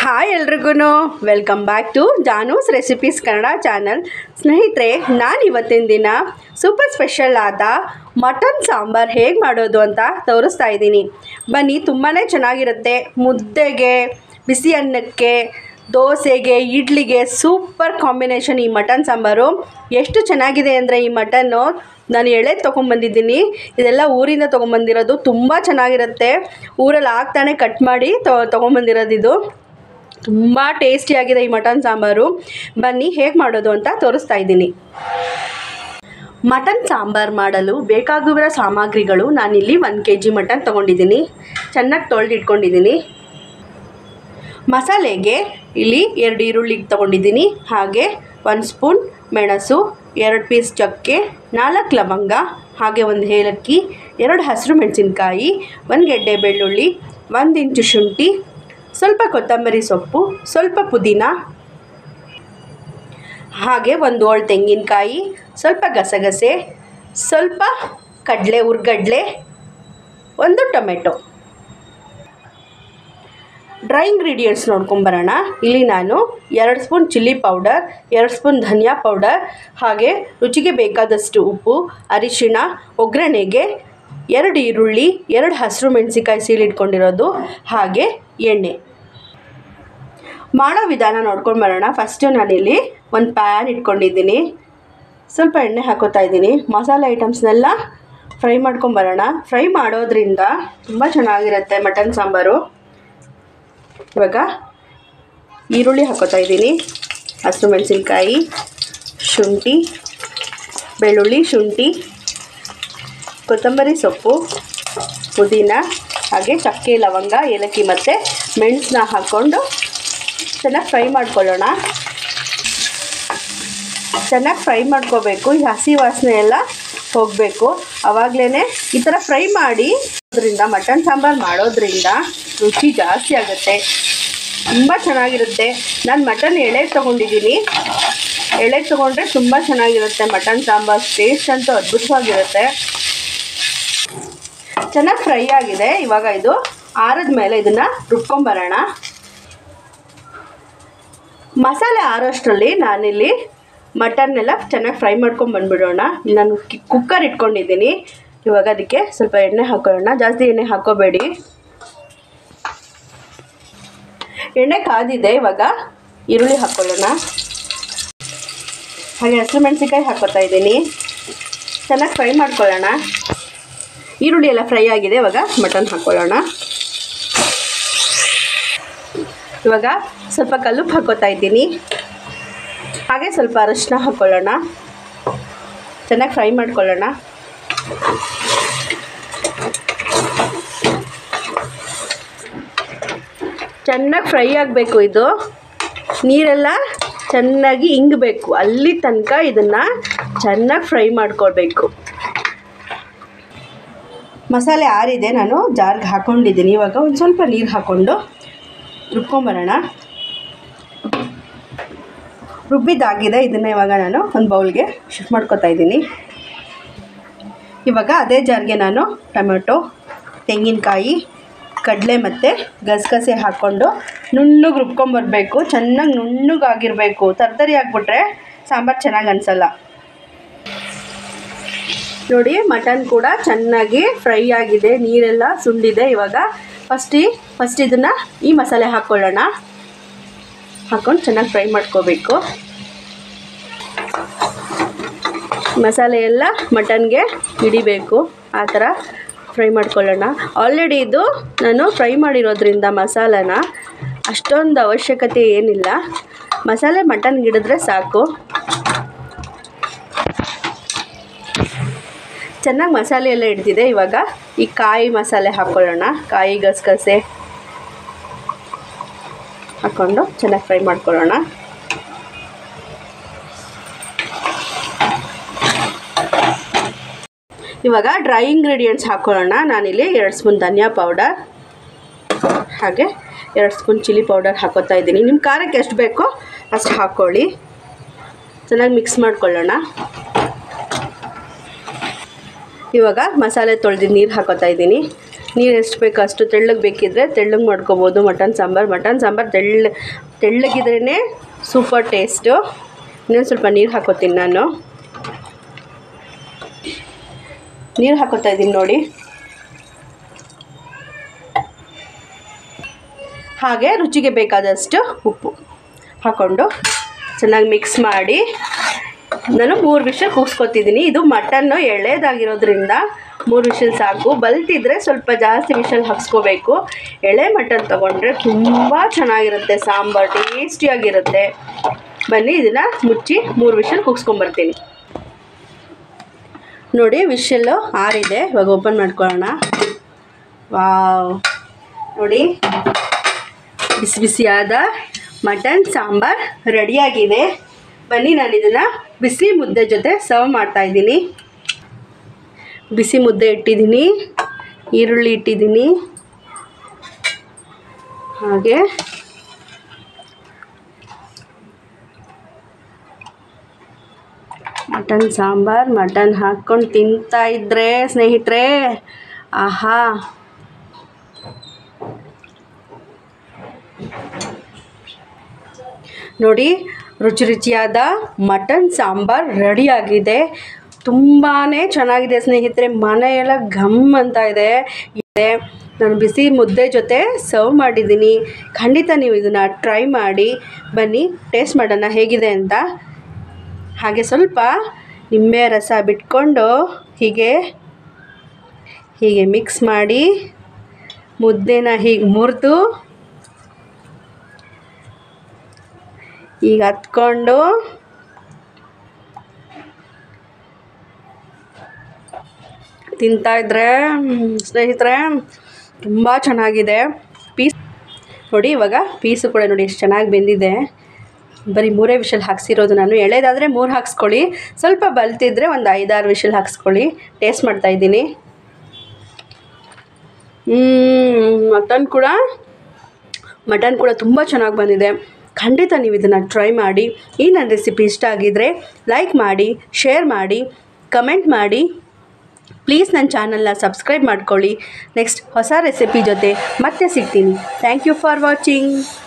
hi ಎಲ್ರಿಗೂ welcome back to Janu's recipes Kannada channel ಸ್ನೇಹಿತರೆ ನಾನು ಇವತ್ತಿನ ದಿನ ಸೂಪರ್ ಸ್ಪೆಷಲ್ ಆದ ಮಟನ್ ಸಾಂಬಾರ್ ಹೇಗೆ ಮಾಡೋದು ಅಂತ ತೋರಿಸ್ತಾ ಇದ್ದೀನಿ ಬನ್ನಿ ತುಂಬಾ ಚೆನ್ನಾಗಿರುತ್ತೆ ಮುದ್ದೆಗೆ ಬಿಸಿ ಅನ್ನಕ್ಕೆ ದೋಸೆಗೆ ಇಡ್ಲಿಗೆ ಸೂಪರ್ ಕಾಂಬಿನೇಷನ್ ಈ ಮಟನ್ ಸಾಂಬಾರು ಎಷ್ಟು ಚೆನ್ನಾಗಿದೆ ಅಂದರೆ ಈ ಮಟನ್ನು ನಾನು ಎಳೆ ತೊಗೊಂಬಂದಿದ್ದೀನಿ ಇದೆಲ್ಲ ಊರಿಂದ ತೊಗೊಂಬಂದಿರೋದು ತುಂಬ ಚೆನ್ನಾಗಿರುತ್ತೆ ಊರಲ್ಲಿ ಆಗ್ತಾನೆ ಕಟ್ ಮಾಡಿ ತೊಗೊಂಬಂದಿರೋದು ಇದು ತುಂಬ ಟೇಸ್ಟಿಯಾಗಿದೆ ಈ ಮಟನ್ ಸಾಂಬಾರು ಬನ್ನಿ ಹೇಗೆ ಮಾಡೋದು ಅಂತ ತೋರಿಸ್ತಾ ಇದ್ದೀನಿ ಮಟನ್ ಸಾಂಬಾರು ಮಾಡಲು ಬೇಕಾಗುವ ಸಾಮಗ್ರಿಗಳು ನಾನಿಲ್ಲಿ ಒಂದು ಕೆ ಜಿ ಮಟನ್ ತೊಗೊಂಡಿದ್ದೀನಿ ಚೆನ್ನಾಗಿ ತೊಳೆದು ಇಟ್ಕೊಂಡಿದ್ದೀನಿ ಮಸಾಲೆಗೆ ಇಲ್ಲಿ ಎರಡು ಈರುಳ್ಳಿ ತೊಗೊಂಡಿದ್ದೀನಿ ಹಾಗೆ ಒಂದು ಸ್ಪೂನ್ ಮೆಣಸು ಎರಡು ಪೀಸ್ ಚಕ್ಕೆ ನಾಲ್ಕು ಲವಂಗ ಹಾಗೆ ಒಂದು ಏಲಕ್ಕಿ ಎರಡು ಹಸಿರು ಮೆಣಸಿನ್ಕಾಯಿ ಒಂದು ಗೆಡ್ಡೆ ಬೆಳ್ಳುಳ್ಳಿ ಒಂದು ಇಂಚು ಶುಂಠಿ ಸ್ವಲ್ಪ ಕೊತ್ತಂಬರಿ ಸೊಪ್ಪು ಸ್ವಲ್ಪ ಪುದೀನ ಹಾಗೆ ಒಂದು ಓಳ್ ತೆಂಗಿನಕಾಯಿ ಸ್ವಲ್ಪ ಗಸಗಸೆ ಸ್ವಲ್ಪ ಕಡಲೆ ಹುರ್ಗಡ್ಲೆ ಒಂದು ಟೊಮೆಟೊ ಡ್ರೈ ಇಂಗ್ರೀಡಿಯೆಂಟ್ಸ್ ನೋಡ್ಕೊಂಬರೋಣ ಇಲ್ಲಿ ನಾನು ಎರಡು ಸ್ಪೂನ್ ಚಿಲ್ಲಿ ಪೌಡರ್ ಎರಡು ಸ್ಪೂನ್ ಧನಿಯಾ ಪೌಡರ್ ಹಾಗೆ ರುಚಿಗೆ ಬೇಕಾದಷ್ಟು ಉಪ್ಪು ಅರಿಶಿಣ ಒಗ್ಗರಣೆಗೆ ಎರಡು ಈರುಳ್ಳಿ ಎರಡು ಹಸಿರು ಮೆಣಸಿಕಾಯಿ ಸೀಳಿಟ್ಕೊಂಡಿರೋದು ಹಾಗೆ ಎಣ್ಣೆ ಮಾಡೋ ವಿಧಾನ ನೋಡ್ಕೊಂಡು ಬರೋಣ ಫಸ್ಟು ನಾನಿಲ್ಲಿ ಒಂದು ಪ್ಯಾನ್ ಇಟ್ಕೊಂಡಿದ್ದೀನಿ ಸ್ವಲ್ಪ ಎಣ್ಣೆ ಹಾಕೋತಾ ಇದ್ದೀನಿ ಮಸಾಲೆ ಐಟಮ್ಸ್ನೆಲ್ಲ ಫ್ರೈ ಮಾಡ್ಕೊಂಬರೋಣ ಫ್ರೈ ಮಾಡೋದ್ರಿಂದ ತುಂಬ ಚೆನ್ನಾಗಿರುತ್ತೆ ಮಟನ್ ಸಾಂಬಾರು ಇವಾಗ ಈರುಳ್ಳಿ ಹಾಕೋತಾ ಇದ್ದೀನಿ ಹಸಿರು ಮೆಣಸಿನ್ಕಾಯಿ ಶುಂಠಿ ಬೆಳ್ಳುಳ್ಳಿ ಶುಂಠಿ ಕೊತ್ತಂಬರಿ ಸೊಪ್ಪು ಪುದೀನ ಹಾಗೆ ಚಕ್ಕೆ ಲವಂಗ ಏಲಕ್ಕಿ ಮತ್ತು ಮೆಣಸನ್ನ ಹಾಕ್ಕೊಂಡು ಚೆನ್ನಾಗಿ ಫ್ರೈ ಮಾಡ್ಕೊಳ್ಳೋಣ ಚೆನ್ನಾಗಿ ಫ್ರೈ ಮಾಡ್ಕೋಬೇಕು ಈ ಹಸಿ ವಾಸನೆ ಎಲ್ಲ ಹೋಗಬೇಕು ಆವಾಗಲೇ ಈ ಥರ ಫ್ರೈ ಮಾಡಿ ಅದರಿಂದ ಮಟನ್ ಸಾಂಬಾರು ಮಾಡೋದ್ರಿಂದ ರುಚಿ ಜಾಸ್ತಿ ಆಗುತ್ತೆ ತುಂಬ ಚೆನ್ನಾಗಿರುತ್ತೆ ನಾನು ಮಟನ್ ಎಳೆ ತೊಗೊಂಡಿದ್ದೀನಿ ಎಳೆ ತೊಗೊಂಡ್ರೆ ತುಂಬ ಚೆನ್ನಾಗಿರುತ್ತೆ ಮಟನ್ ಸಾಂಬಾರು ಟೇಸ್ಟ್ ಅಂತೂ ಅದ್ಭುತವಾಗಿರುತ್ತೆ ಚೆನ್ನಾಗಿ ಫ್ರೈ ಆಗಿದೆ ಇವಾಗ ಇದು ಆರದ ಮೇಲೆ ಇದನ್ನು ರುಬ್ಕೊಂಬರೋಣ ಮಸಾಲೆ ಆರೋಷ್ಟರಲ್ಲಿ ನಾನಿಲ್ಲಿ ಮಟನ್ನೆಲ್ಲ ಚೆನ್ನಾಗಿ ಫ್ರೈ ಮಾಡ್ಕೊಂಡು ಬಂದುಬಿಡೋಣ ಇಲ್ಲಿ ನಾನು ಕುಕ್ಕರ್ ಇಟ್ಕೊಂಡಿದ್ದೀನಿ ಇವಾಗ ಅದಕ್ಕೆ ಸ್ವಲ್ಪ ಎಣ್ಣೆ ಹಾಕೊಳ್ಳೋಣ ಜಾಸ್ತಿ ಎಣ್ಣೆ ಹಾಕೋಬೇಡಿ ಎಣ್ಣೆ ಕಾದಿದೆ ಇವಾಗ ಈರುಳ್ಳಿ ಹಾಕ್ಕೊಳ್ಳೋಣ ಹಾಗೆ ಹಸಿರು ಮೆಣಸಿನ್ಕಾಯಿ ಹಾಕೋತಾ ಇದ್ದೀನಿ ಚೆನ್ನಾಗಿ ಫ್ರೈ ಮಾಡ್ಕೊಳ್ಳೋಣ ಈರುಳ್ಳಿ ಎಲ್ಲ ಫ್ರೈ ಆಗಿದೆ ಇವಾಗ ಮಟನ್ ಹಾಕ್ಕೊಳ್ಳೋಣ ಇವಾಗ ಸ್ವಲ್ಪ ಕಲ್ಲುಪ್ಪು ಹಾಕೋತಾ ಇದ್ದೀನಿ ಹಾಗೆ ಸ್ವಲ್ಪ ಅರಶಿನ ಹಾಕ್ಕೊಳ್ಳೋಣ ಚೆನ್ನಾಗಿ ಫ್ರೈ ಮಾಡ್ಕೊಳ್ಳೋಣ ಚೆನ್ನಾಗಿ ಫ್ರೈ ಆಗಬೇಕು ಇದು ನೀರೆಲ್ಲ ಚೆನ್ನಾಗಿ ಇಂಗಬೇಕು ಅಲ್ಲಿ ತನಕ ಇದನ್ನು ಚೆನ್ನಾಗಿ ಫ್ರೈ ಮಾಡ್ಕೊಳ್ಬೇಕು ಮಸಾಲೆ ಆರಿದೆ ನಾನು ಜಾರ್ಗೆ ಹಾಕ್ಕೊಂಡಿದ್ದೀನಿ ಇವಾಗ ಒಂದು ಸ್ವಲ್ಪ ನೀರು ಹಾಕ್ಕೊಂಡು ರುಬ್ಕೊಂಬರೋಣ ರುಬ್ಬಿದ್ದಾಗಿದೆ ಇದನ್ನು ಇವಾಗ ನಾನು ಒಂದು ಬೌಲ್ಗೆ ಶಿಫ್ಟ್ ಮಾಡ್ಕೊತಾ ಇದ್ದೀನಿ ಇವಾಗ ಅದೇ ಜಾರ್ಗೆ ನಾನು ಟೊಮೆಟೊ ತೆಂಗಿನಕಾಯಿ ಕಡಲೆ ಮತ್ತು ಗಸಗಸೆ ಹಾಕ್ಕೊಂಡು ನುಣ್ಣಗೆ ರುಬ್ಕೊಂಬರ್ಬೇಕು ಚೆನ್ನಾಗಿ ನುಣ್ಣಗಾಗಿರಬೇಕು ತರ್ತರಿ ಆಗಿಬಿಟ್ರೆ ಸಾಂಬಾರು ಚೆನ್ನಾಗಿ ಅನಿಸಲ್ಲ ನೋಡಿ ಮಟನ್ ಕೂಡ ಚೆನ್ನಾಗಿ ಫ್ರೈ ಆಗಿದೆ ನೀರೆಲ್ಲ ಸುಂಡಿದೆ ಇವಾಗ ಫಸ್ಟಿ ಫಸ್ಟ್ ಇದನ್ನು ಈ ಮಸಾಲೆ ಹಾಕ್ಕೊಳ್ಳೋಣ ಹಾಕ್ಕೊಂಡು ಚೆನ್ನಾಗಿ ಫ್ರೈ ಮಾಡ್ಕೋಬೇಕು ಮಸಾಲೆ ಎಲ್ಲ ಮಟನ್ಗೆ ಹಿಡಿಬೇಕು ಆ ಥರ ಫ್ರೈ ಮಾಡ್ಕೊಳ್ಳೋಣ ಆಲ್ರೆಡಿ ಇದು ನಾನು ಫ್ರೈ ಮಾಡಿರೋದ್ರಿಂದ ಮಸಾಲನ ಅಷ್ಟೊಂದು ಅವಶ್ಯಕತೆ ಏನಿಲ್ಲ ಮಸಾಲೆ ಮಟನ್ಗೆ ಹಿಡಿದ್ರೆ ಸಾಕು ಚೆನ್ನಾಗಿ ಮಸಾಲೆ ಎಲ್ಲ ಹಿಡ್ದಿದೆ ಇವಾಗ ಈ ಕಾಯಿ ಮಸಾಲೆ ಹಾಕ್ಕೊಳ್ಳೋಣ ಕಾಯಿ ಗಸಗಸೆ ಹಾಕ್ಕೊಂಡು ಚೆನ್ನಾಗಿ ಫ್ರೈ ಮಾಡ್ಕೊಳ್ಳೋಣ ಇವಾಗ ಡ್ರೈ ಇಂಗ್ರೀಡಿಯೆಂಟ್ಸ್ ಹಾಕ್ಕೊಳ್ಳೋಣ ನಾನಿಲ್ಲಿ ಎರಡು ಸ್ಪೂನ್ ಧನಿಯಾ ಪೌಡರ್ ಹಾಗೆ ಎರಡು ಸ್ಪೂನ್ ಚಿಲ್ಲಿ ಪೌಡರ್ ಹಾಕೋತಾ ಇದ್ದೀನಿ ನಿಮ್ಮ ಖಾರಕ್ಕೆ ಎಷ್ಟು ಬೇಕೋ ಅಷ್ಟು ಹಾಕ್ಕೊಳ್ಳಿ ಚೆನ್ನಾಗಿ ಮಿಕ್ಸ್ ಮಾಡ್ಕೊಳ್ಳೋಣ ಇವಾಗ ಮಸಾಲೆ ತೊಳೆದು ನೀರು ಹಾಕೋತಾ ಇದ್ದೀನಿ ನೀರು ಎಷ್ಟು ಬೇಕೋ ಅಷ್ಟು ತೆಳ್ಳಗೆ ಬೇಕಿದ್ರೆ ತೆಳ್ಳಗೆ ಮಾಡ್ಕೊಬೋದು ಮಟನ್ ಸಾಂಬಾರು ಮಟನ್ ಸಾಂಬಾರು ತೆಳ್ಳ ತೆಳ್ಳಗಿದ್ರೇ ಸೂಪರ್ ಟೇಸ್ಟು ಇನ್ನೊಂದು ಸ್ವಲ್ಪ ನೀರು ಹಾಕೋತೀನಿ ನಾನು ನೀರು ಹಾಕೋತಾ ಇದ್ದೀನಿ ನೋಡಿ ಹಾಗೆ ರುಚಿಗೆ ಬೇಕಾದಷ್ಟು ಉಪ್ಪು ಹಾಕ್ಕೊಂಡು ಚೆನ್ನಾಗಿ ಮಿಕ್ಸ್ ಮಾಡಿ ನಾನು ಮೂರು ವಿಷಲ್ ಕೂಗಿಸ್ಕೊತಿದ್ದೀನಿ ಇದು ಮಟನ್ನು ಎಳೆದಾಗಿರೋದ್ರಿಂದ ಮೂರು ವಿಷಲ್ ಸಾಕು ಬಲ್ತಿದ್ರೆ ಸ್ವಲ್ಪ ಜಾಸ್ತಿ ವಿಷಲ್ ಹಾಕ್ಸ್ಕೋಬೇಕು ಎಳೆ ಮಟನ್ ತೊಗೊಂಡ್ರೆ ತುಂಬ ಚೆನ್ನಾಗಿರುತ್ತೆ ಸಾಂಬಾರು ಟೇಸ್ಟಿಯಾಗಿರುತ್ತೆ ಬನ್ನಿ ಇದನ್ನು ಮುಚ್ಚಿ ಮೂರು ವಿಷಲ್ ಕೂಗಿಸ್ಕೊಂಬರ್ತೀನಿ ನೋಡಿ ವಿಷಲ್ಲು ಆರಿದೆ ಇವಾಗ ಓಪನ್ ಮಾಡ್ಕೊಳ್ಳೋಣ ವಾವ್ ನೋಡಿ ಬಿಸಿ ಬಿಸಿಯಾದ ಮಟನ್ ಸಾಂಬಾರ್ ರೆಡಿಯಾಗಿದೆ ಬನ್ನಿ ನಾನು ಇದನ್ನು ಬಿಸಿ ಮುದ್ದೆ ಜೊತೆ ಸರ್ವ್ ಮಾಡ್ತಾ ಇದ್ದೀನಿ ಬಿಸಿ ಮುದ್ದೆ ಇಟ್ಟಿದ್ದೀನಿ ಈರುಳ್ಳಿ ಇಟ್ಟಿದ್ದೀನಿ ಹಾಗೆ ಮಟನ್ ಸಾಂಬಾರ್ ಮಟನ್ ಹಾಕ್ಕೊಂಡು ತಿಂತಾ ಇದ್ರೆ ಸ್ನೇಹಿತರೆ ಆಹಾ ನೋಡಿ ರುಚಿ ರುಚಿಯಾದ ಮಟನ್ ಸಾಂಬಾರ್ ರೆಡಿಯಾಗಿದೆ ತುಂಬಾ ಚೆನ್ನಾಗಿದೆ ಸ್ನೇಹಿತರೆ ಮನೆಯೆಲ್ಲ ಘಮ್ ಅಂತ ಇದೆ ಇದೆ ನಾನು ಬಿಸಿ ಮುದ್ದೆ ಜೊತೆ ಸರ್ವ್ ಮಾಡಿದ್ದೀನಿ ಖಂಡಿತ ನೀವು ಇದನ್ನು ಟ್ರೈ ಮಾಡಿ ಬನ್ನಿ ಟೇಸ್ಟ್ ಮಾಡೋಣ ಹೇಗಿದೆ ಅಂತ ಹಾಗೆ ಸ್ವಲ್ಪ ನಿಂಬೆ ರಸ ಬಿಟ್ಕೊಂಡು ಹೀಗೆ ಹೀಗೆ ಮಿಕ್ಸ್ ಮಾಡಿ ಮುದ್ದೆನ ಹೀಗೆ ಮುರಿದು ಈಗ ಹತ್ಕೊಂಡು ತಿಂತಾಯಿದ್ರೆ ಸ್ನೇಹಿತರೆ ತುಂಬ ಚೆನ್ನಾಗಿದೆ ಪೀಸ್ ನೋಡಿ ಇವಾಗ ಪೀಸು ಕೂಡ ನೋಡಿ ಎಷ್ಟು ಚೆನ್ನಾಗಿ ಬೆಂದಿದೆ ಬರೀ ಮೂರೇ ವಿಷಲ್ ಹಾಕ್ಸಿರೋದು ನಾನು ಎಳೆದಾದರೆ ಮೂರು ಹಾಕ್ಸ್ಕೊಳ್ಳಿ ಸ್ವಲ್ಪ ಬಲ್ತಿದ್ರೆ ಒಂದು ಐದಾರು ವಿಷಲ್ ಹಾಕ್ಸ್ಕೊಳ್ಳಿ ಟೇಸ್ಟ್ ಮಾಡ್ತಾಯಿದ್ದೀನಿ ಮಟನ್ ಕೂಡ ಮಟನ್ ಕೂಡ ತುಂಬ ಚೆನ್ನಾಗಿ ಬಂದಿದೆ ಖಂಡಿತ ನೀವು ಇದನ್ನು ಟ್ರೈ ಮಾಡಿ ಈ ನನ್ನ ರೆಸಿಪಿ ಇಷ್ಟ ಆಗಿದ್ದರೆ ಲೈಕ್ ಮಾಡಿ ಶೇರ್ ಮಾಡಿ ಕಮೆಂಟ್ ಮಾಡಿ ಪ್ಲೀಸ್ ನನ್ನ ಚಾನಲ್ನ ಸಬ್ಸ್ಕ್ರೈಬ್ ಮಾಡ್ಕೊಳ್ಳಿ ನೆಕ್ಸ್ಟ್ ಹೊಸ ರೆಸಿಪಿ ಜೊತೆ ಮತ್ತೆ ಸಿಗ್ತೀನಿ ಥ್ಯಾಂಕ್ ಯು ಫಾರ್ ವಾಚಿಂಗ್